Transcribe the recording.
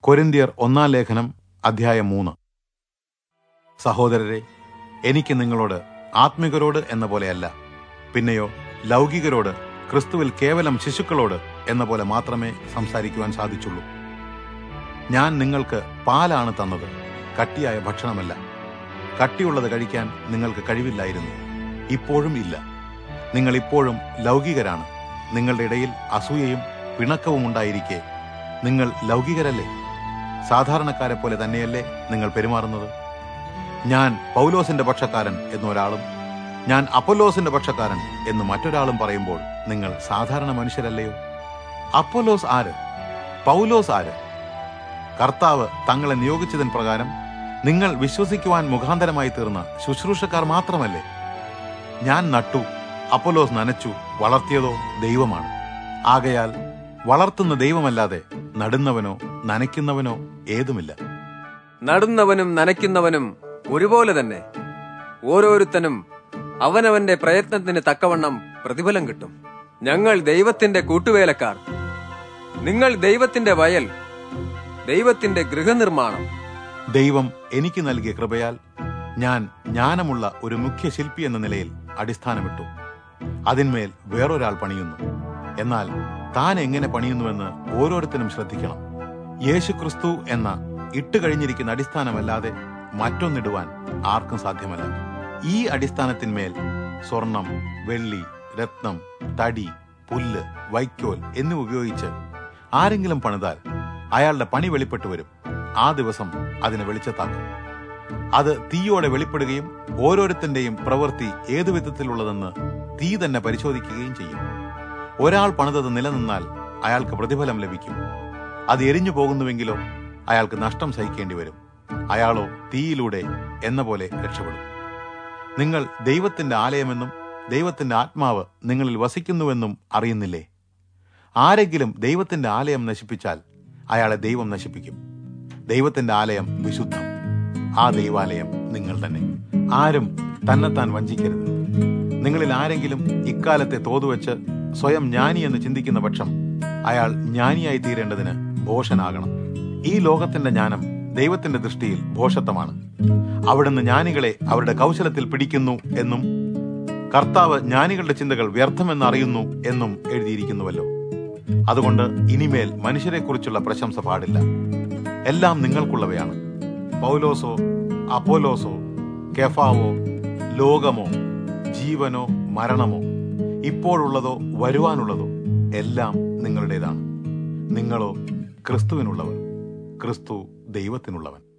കൊരിന്തിയർ ഒന്നാം ലേഖനം അധ്യായം മൂന്ന് സഹോദരരെ എനിക്ക് നിങ്ങളോട് ആത്മികരോട് എന്ന പോലെയല്ല പിന്നെയോ ലൗകികരോട് ക്രിസ്തുവിൽ കേവലം ശിശുക്കളോട് എന്ന പോലെ മാത്രമേ സംസാരിക്കുവാൻ സാധിച്ചുള്ളൂ ഞാൻ നിങ്ങൾക്ക് പാലാണ് തന്നത് കട്ടിയായ ഭക്ഷണമല്ല കട്ടിയുള്ളത് കഴിക്കാൻ നിങ്ങൾക്ക് കഴിവില്ലായിരുന്നു ഇപ്പോഴും ഇല്ല നിങ്ങൾ ഇപ്പോഴും ലൗകികരാണ് നിങ്ങളുടെ ഇടയിൽ അസൂയയും പിണക്കവും ഉണ്ടായിരിക്കെ നിങ്ങൾ ലൗകികരല്ലേ സാധാരണക്കാരെ പോലെ തന്നെയല്ലേ നിങ്ങൾ പെരുമാറുന്നത് ഞാൻ പൗലോസിന്റെ പക്ഷക്കാരൻ എന്നൊരാളും ഞാൻ അപ്പൊലോസിന്റെ പക്ഷക്കാരൻ എന്ന് മറ്റൊരാളും പറയുമ്പോൾ നിങ്ങൾ സാധാരണ മനുഷ്യരല്ലയോ അപ്പൊലോസ് ആര് പൗലോസ് ആര് കർത്താവ് തങ്ങളെ നിയോഗിച്ചതിൻ പ്രകാരം നിങ്ങൾ വിശ്വസിക്കുവാൻ മുഖാന്തരമായി തീർന്ന ശുശ്രൂഷക്കാർ മാത്രമല്ലേ ഞാൻ നട്ടു അപ്പൊലോസ് നനച്ചു വളർത്തിയതോ ദൈവമാണ് ആകയാൽ വളർത്തുന്ന ദൈവമല്ലാതെ നടുന്നവനോ നനയ്ക്കുന്നവനോ ഏതുമില്ല നടുന്നവനും നനയ്ക്കുന്നവനും ഒരുപോലെ തന്നെ ഓരോരുത്തനും അവനവന്റെ പ്രയത്നത്തിന് തക്കവണ്ണം പ്രതിഫലം കിട്ടും ഞങ്ങൾ ദൈവത്തിന്റെ കൂട്ടുവേലക്കാർ നിങ്ങൾ ദൈവത്തിന്റെ വയൽ ദൈവത്തിന്റെ ഗൃഹനിർമ്മാണം ദൈവം എനിക്ക് നൽകിയ കൃപയാൽ ഞാൻ ജ്ഞാനമുള്ള ഒരു മുഖ്യ ശില്പി എന്ന നിലയിൽ അടിസ്ഥാനമിട്ടു അതിന്മേൽ വേറൊരാൾ പണിയുന്നു എന്നാൽ താൻ എങ്ങനെ പണിയുന്നുവെന്ന് ഓരോരുത്തരും ശ്രദ്ധിക്കണം യേശു ക്രിസ്തു എന്ന ഇട്ടുകഴിഞ്ഞിരിക്കുന്ന അടിസ്ഥാനമല്ലാതെ മറ്റൊന്നിടുവാൻ ആർക്കും സാധ്യമല്ല ഈ അടിസ്ഥാനത്തിന്മേൽ സ്വർണം വെള്ളി രത്നം തടി പുല്ല് വൈക്കോൽ എന്നിവ ഉപയോഗിച്ച് ആരെങ്കിലും പണിതാൽ അയാളുടെ പണി വെളിപ്പെട്ടു വരും ആ ദിവസം അതിനെ വെളിച്ചത്താക്കും അത് തീയോടെ വെളിപ്പെടുകയും ഓരോരുത്തന്റെയും പ്രവൃത്തി ഏതു വിധത്തിലുള്ളതെന്ന് തീ തന്നെ പരിശോധിക്കുകയും ചെയ്യും ഒരാൾ പണിതത് നിലനിന്നാൽ അയാൾക്ക് പ്രതിഫലം ലഭിക്കും അത് എരിഞ്ഞു പോകുന്നുവെങ്കിലോ അയാൾക്ക് നഷ്ടം സഹിക്കേണ്ടി വരും അയാളോ തീയിലൂടെ എന്ന പോലെ രക്ഷപ്പെടും നിങ്ങൾ ദൈവത്തിന്റെ ആലയമെന്നും ദൈവത്തിന്റെ ആത്മാവ് നിങ്ങളിൽ വസിക്കുന്നുവെന്നും അറിയുന്നില്ലേ ആരെങ്കിലും ദൈവത്തിന്റെ ആലയം നശിപ്പിച്ചാൽ അയാളെ ദൈവം നശിപ്പിക്കും ദൈവത്തിന്റെ ആലയം വിശുദ്ധം ആ ദൈവാലയം നിങ്ങൾ തന്നെ ആരും തന്നെത്താൻ വഞ്ചിക്കരുത് നിങ്ങളിൽ ആരെങ്കിലും ഇക്കാലത്തെ തോതുവെച്ച് സ്വയം ജ്ഞാനി എന്ന് ചിന്തിക്കുന്ന പക്ഷം അയാൾ ജ്ഞാനിയായി തീരേണ്ടതിന് ഭോഷനാകണം ഈ ലോകത്തിന്റെ ജ്ഞാനം ദൈവത്തിന്റെ ദൃഷ്ടിയിൽ ഭോഷത്വമാണ് അവിടുന്ന് ജ്ഞാനികളെ അവരുടെ കൗശലത്തിൽ പിടിക്കുന്നു എന്നും കർത്താവ് ജ്ഞാനികളുടെ ചിന്തകൾ വ്യർത്ഥമെന്ന് അറിയുന്നു എന്നും എഴുതിയിരിക്കുന്നുവല്ലോ അതുകൊണ്ട് ഇനിമേൽ മനുഷ്യരെക്കുറിച്ചുള്ള പ്രശംസ പാടില്ല എല്ലാം നിങ്ങൾക്കുള്ളവയാണ് പൗലോസോ അപ്പോലോസോ കെഫാവോ ലോകമോ ജീവനോ മരണമോ ഇപ്പോഴുള്ളതോ വരുവാനുള്ളതോ എല്ലാം നിങ്ങളുടേതാണ് നിങ്ങളോ ക്രിസ്തുവിനുള്ളവർ ക്രിസ്തു ദൈവത്തിനുള്ളവൻ